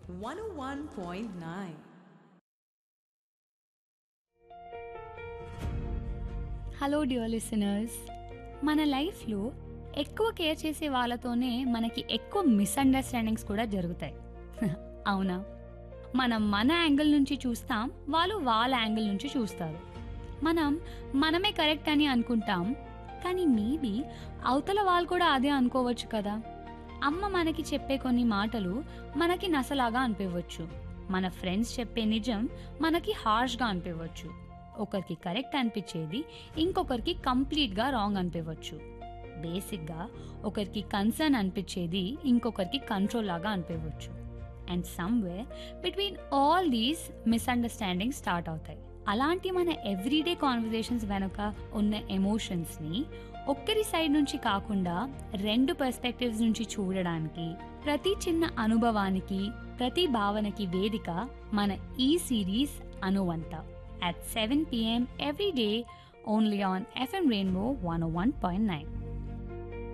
101.9. Hello dear listeners మన లైఫ్లో ఎక్కువ కేర్ చేసే వాళ్ళతోనే మనకి ఎక్కువ మిస్అండర్స్టాండింగ్స్ కూడా జరుగుతాయి అవునా మనం మన యాంగిల్ నుంచి చూస్తాం వాళ్ళు వాళ్ళ యాంగిల్ నుంచి చూస్తారు మనం మనమే కరెక్ట్ అని అనుకుంటాం కానీ మేబీ అవతల వాళ్ళు కూడా అదే అనుకోవచ్చు కదా అమ్మ మనకి చెప్పే కొన్ని మాటలు మనకి నసలాగా అనిపించవచ్చు మన ఫ్రెండ్స్ చెప్పే నిజం మనకి హార్ష్గా అనిపించవచ్చు ఒకరికి కరెక్ట్ అనిపించేది ఇంకొకరికి కంప్లీట్గా రాంగ్ అనిపించవచ్చు బేసిక్గా ఒకరికి కన్సర్న్ అనిపించేది ఇంకొకరికి కంట్రోల్ లాగా అనిపించవచ్చు and somewhere between all these misunderstanding start అవుతాయి అలాంటి మన ఎవ్రీడే కాన్వర్జేషన్స్ వెనుక ఉన్న ఎమోషన్స్ని ఒక్కరి సైడ్ నుంచి కాకుండా రెండు పర్స్పెక్టివ్స్ నుంచి చూడడానికి ప్రతి చిన్న అనుభవానికి ప్రతి భావనకి వేదిక మన ఈ సిరీస్ అనువంత at 7 p.m. every day only on FM Rainbow 101.9.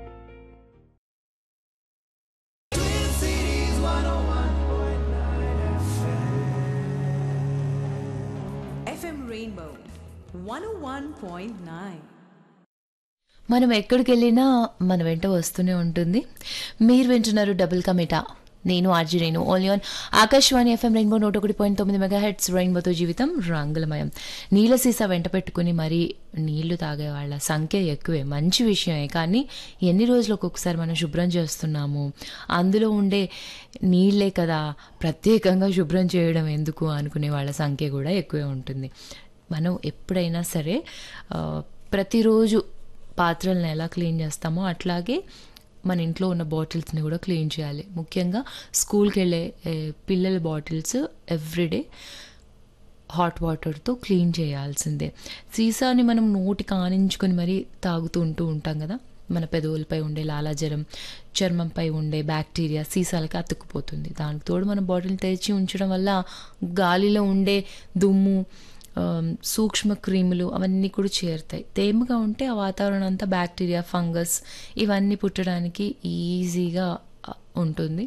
FM Rainbow 101.9. మనం ఎక్కడికి వెళ్ళినా మన వెంట వస్తూనే ఉంటుంది మీరు వింటున్నారు డబుల్ కమిటా నేను RJ Renu only on Akashvani FM rainbow నూట ఒకటి పాయింట్ తొమ్మిది మెగా హెడ్స్ రెయిన్బోతో జీవితం రంగులమయం నీళ్ళ సీసా వెంట పెట్టుకుని మరీ నీళ్లు తాగే వాళ్ళ సంఖ్య ఎక్కువే మంచి విషయమే కానీ ఎన్ని రోజులు ఒక్కొక్కసారి మనం శుభ్రం చేస్తున్నాము అందులో ఉండే నీళ్ళే కదా ప్రత్యేకంగా శుభ్రం చేయడం ఎందుకు అనుకునే వాళ్ళ సంఖ్య కూడా ఎక్కువే ఉంటుంది మనం ఎప్పుడైనా సరే ఆ, ప్రతిరోజు పాత్రలను ఎలా క్లీన్ చేస్తామో అట్లాగే మన ఇంట్లో ఉన్న బాటిల్స్ని కూడా క్లీన్ చేయాలి ముఖ్యంగా స్కూల్కి వెళ్ళే ఏ, పిల్లల బాటిల్స్ ఎవ్రీడే హాట్ వాటర్తో క్లీన్ చేయాల్సిందే సీసాని మనం నోటి కానించుకొని మరీ తాగుతూ ఉంటూ ఉంటాం కదా మన పెదవులపై ఉండే లాలాజలం చర్మంపై ఉండే బ్యాక్టీరియా సీసాలకి అతుక్కుపోతుంది దానికి తోడు మన బాటిల్ తెరిచి ఉంచడం వల్ల గాలిలో ఉండే దుమ్ము ఆ, సూక్ష్మ క్రిములు అవన్నీ కూడా చేరుతాయి తేమగా ఉంటే ఆ వాతావరణం అంతా బ్యాక్టీరియా ఫంగస్ ఇవన్నీ పుట్టడానికి ఈజీగా ఆ, ఉంటుంది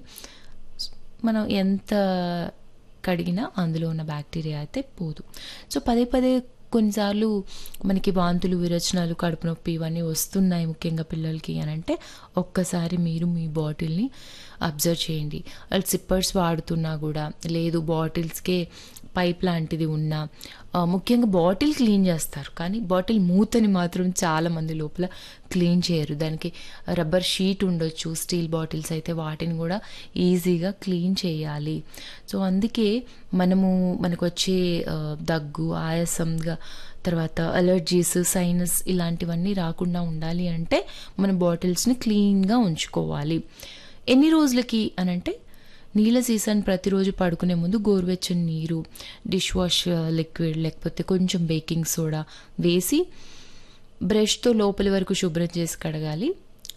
మనం ఎంత కడిగినా అందులో ఉన్న బ్యాక్టీరియా అయితే పోదు సో పదే పదే కొన్నిసార్లు మనకి వాంతులు విరచనాలు కడుపు నొప్పి ఇవన్నీ వస్తున్నాయి ముఖ్యంగా పిల్లలకి అని అంటే ఒక్కసారి మీరు మీ బాటిల్ని అబ్జర్వ్ చేయండి వాళ్ళు సిప్పర్స్ వాడుతున్నా కూడా లేదు బాటిల్స్కే పైప్ లాంటిది ఉన్నా ఆ, ముఖ్యంగా బాటిల్ క్లీన్ చేస్తారు కానీ బాటిల్ మూతని మాత్రం చాలా మంది లోపల క్లీన్ చేయరు దానికి రబ్బర్ షీట్ ఉండొచ్చు స్టీల్ బాటిల్స్ అయితే వాటిని కూడా ఈజీగా క్లీన్ చేయాలి సో అందుకే మనము మనకు వచ్చే ఆ, దగ్గు ఆయాసంగా తర్వాత అలర్జీస్ సైనస్ ఇలాంటివన్నీ రాకుండా ఉండాలి అంటే మన బాటిల్స్ని క్లీన్గా ఉంచుకోవాలి ఎన్ని రోజులకి అనంటే నీళ్ళ సీసాని ప్రతిరోజు పడుకునే ముందు గోరువెచ్చని నీరు డిష్ వాష్ లిక్విడ్ లేకపోతే కొంచెం బేకింగ్ సోడా వేసి బ్రష్తో లోపలి వరకు శుభ్రం చేసి కడగాలి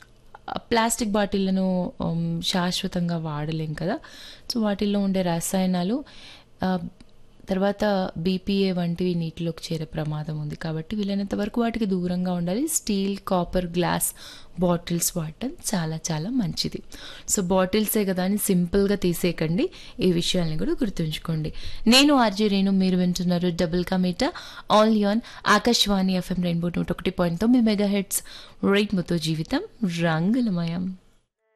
ఆ ప్లాస్టిక్ బాటిళ్లను ఉమ్, శాశ్వతంగా వాడలేం కదా సో వాటిల్లో ఉండే రసాయనాలు ఆ, తర్వాత బీపీఏ వంటివి నీటిలోకి చేరే ప్రమాదం ఉంది కాబట్టి వీలైనంత వరకు వాటికి దూరంగా ఉండాలి స్టీల్ కాపర్ గ్లాస్ బాటిల్స్ వాడటం చాలా చాలా మంచిది సో బాటిల్సే కదా అని సింపుల్గా తీసేయకండి ఈ విషయాల్ని కూడా గుర్తుంచుకోండి నేను ఆర్జే రేణు మీరు వింటున్నారు double ka meetha all on Akashvani FM rainbow నూట ఒకటి పాయింట్ తొమ్మిది మెగా హెడ్స్ రైట్ మొత్తం జీవితం రంగులమయం